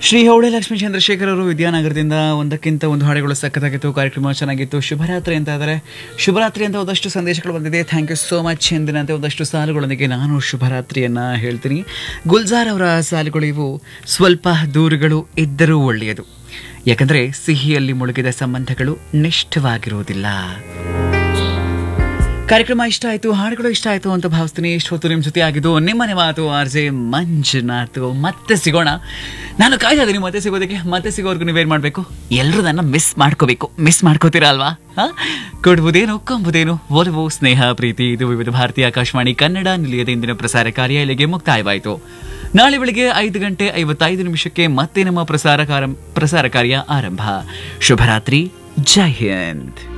ಶ್ರೀ ಹೌಳೆ ಲಕ್ಷ್ಮೀ ಚಂದ್ರಶೇಖರ್ ಅವರು ವಿದ್ಯಾನಗರದಿಂದ ಒಂದಕ್ಕಿಂತ ಒಂದು ಹಾಡುಗಳು ಸಖತ್ತಾಗಿತ್ತು ಕಾರ್ಯಕ್ರಮ ಚೆನ್ನಾಗಿತ್ತು ಶುಭರಾತ್ರಿ ಅಂತ ಇದ್ದಾರೆ ಶುಭರಾತ್ರಿ ಅಂತ ಒಂದಷ್ಟು ಸಂದೇಶಗಳು ಬಂದಿದೆ ಥ್ಯಾಂಕ್ ಯು ಸೋ ಮಚ್ ಎಂದಿನಂತೆ ಒಂದಷ್ಟು ಸಾಲುಗಳೊಂದಿಗೆ ನಾನು ಶುಭರಾತ್ರಿಯನ್ನ ಹೇಳ್ತೀನಿ ಗುಲ್ಜಾರ್ ಅವರ ಸಾಲುಗಳು ಇವು ಸ್ವಲ್ಪ ದೂರುಗಳು ಇದ್ದರೂ ಒಳ್ಳೆಯದು ಯಾಕಂದ್ರೆ ಸಿಹಿಯಲ್ಲಿ ಮುಳುಗಿದ ಸಂಬಂಧಗಳು ನಿಷ್ಠವಾಗಿರುವುದಿಲ್ಲ ಕಾರ್ಯಕ್ರಮ ಇಷ್ಟ ಆಯ್ತು ಹಾಡುಗಳು ಇಷ್ಟ ಆಯ್ತು ಅಂತ ಭಾವಿಸ್ತೀನಿ ಇಷ್ಟೊತ್ತು ನಿಮ್ಮ ಜೊತೆ ಆಗಿದ್ದು ನಿಮ್ಮನೆ ಮಾತು ಆರ್ ಜೆ ಮಂಜುನಾಥ್ ಮತ್ತೆ ಸಿಗೋಣ ನಾನು ಕಾಯ್ತಾ ಇದ್ದೀನಿ ಮತ್ತೆ ಸಿಗೋದಕ್ಕೆ ಮತ್ತೆ ಸಿಗೋವರೆಗೂ ನೀವೇನು ಮಾಡಬೇಕು ಎಲ್ಲರೂ ನನ್ನ ಮಿಸ್ ಮಾಡ್ಕೋಬೇಕು ಮಿಸ್ ಮಾಡ್ಕೋತೀರಾ ಅಲ್ವಾ ಹಾ ಕೊಡುವುದೇನು ಕೊಂಬುದೇನು ಒಲವು ಸ್ನೇಹ ಪ್ರೀತಿ ಇದು ವಿವಿಧ ಭಾರತೀಯ ಆಕಾಶವಾಣಿ ಕನ್ನಡ ನಿಲಯದ ಇಂದಿನ ಪ್ರಸಾರ ಕಾರ್ಯ ಇಲ್ಲಿಗೆ ಮುಕ್ತಾಯವಾಯಿತು ನಾಳೆ ಬೆಳಿಗ್ಗೆ ಐದು ಗಂಟೆ ಐವತ್ತೈದು ನಿಮಿಷಕ್ಕೆ ಮತ್ತೆ ನಮ್ಮ ಪ್ರಸಾರ ಕಾರ- ಪ್ರಸಾರ ಕಾರ್ಯ ಆರಂಭ ಶುಭರಾತ್ರಿ ಜೈ ಹಿಂದ್